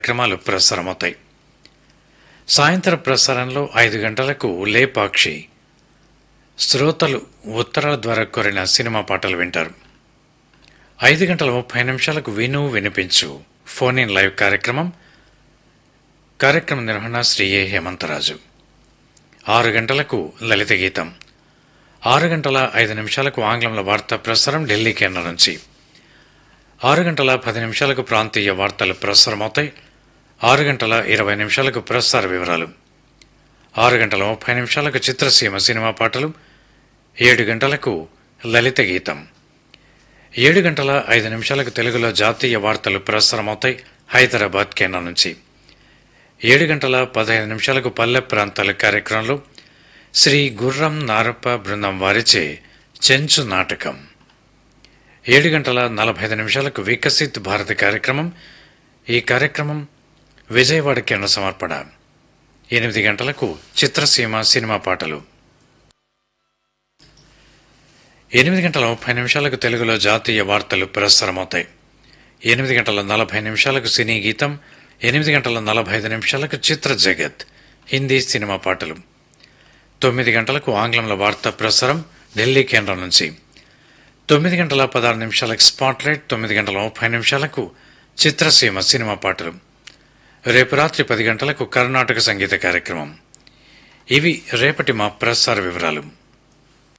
కార్యక్రమాలు ప్రసారమవుతాయి సాయంత్రం ప్రసారంలో ఐదు గంటలకు లేపాక్షి శ్రోతలు ఉత్తరాల ద్వారా కోరిన సినిమా పాటలు వింటారు ఐదు గంటల ముప్పై నిమిషాలకు విను వినిపించు ఫోన్ ఇన్ లైవ్ కార్యక్రమం కార్యక్రమ నిర్వహణ శ్రీ ఏ హేమంతరాజు ఆరు గంటలకు లలిత గీతం ఆరు గంటల ఐదు నిమిషాలకు ఆంగ్లంలో వార్తా ప్రసారం ఢిల్లీ కేంద్రం నుంచి ఆరు గంటల పది నిమిషాలకు ప్రాంతీయ వార్తలు ప్రసారమవుతాయి ఆరు గంటల ఇరవై నిమిషాలకు ప్రసార వివరాలు ఆరు గంటల ముప్పై నిమిషాలకు చిత్రసీమ సినిమా పాటలు ఏడు గంటలకు లలిత గీతం ఏడు గంటల ఐదు నిమిషాలకు తెలుగులో జాతీయ వార్తలు ప్రసారమవుతాయి హైదరాబాద్ కేంద్రం నుంచి ఏడు గంటల పదహైదు నిమిషాలకు పల్లె ప్రాంతాల కార్యక్రమంలో శ్రీ గుర్రం నారప్ప బృందం వారిచే చెంచు నాటకం ఏడు గంటల నలభై ఐదు నిమిషాలకు వికసిత్ భారత్ కార్యక్రమం ఈ కార్యక్రమం విజయవాడ కేంద్ర సమర్పణ ఎనిమిది గంటలకు చిత్రసీమ సినిమా పాటలు ఎనిమిది గంటల ముప్పై నిమిషాలకు తెలుగులో జాతీయ వార్తలు ప్రసారమవుతాయి ఎనిమిది గంటల నలభై నిమిషాలకు సినీ గీతం ఎనిమిది గంటల నలభై ఐదు నిమిషాలకు చిత్ర జగత్ హిందీ సినిమా పాటలు తొమ్మిది గంటలకు ఆంగ్లంలో వార్తా ప్రసారం ఢిల్లీ కేంద్రం నుంచి తొమ్మిది గంటల పదహారు నిమిషాలకు స్పాట్లైట్ తొమ్మిది గంటల ముప్పై నిమిషాలకు చిత్రసీమ సినిమా పాటలు రేపు రాత్రి పది గంటలకు కర్ణాటక సంగీత కార్యక్రమం ఇవి రేపటి మా ప్రసార వివరాలు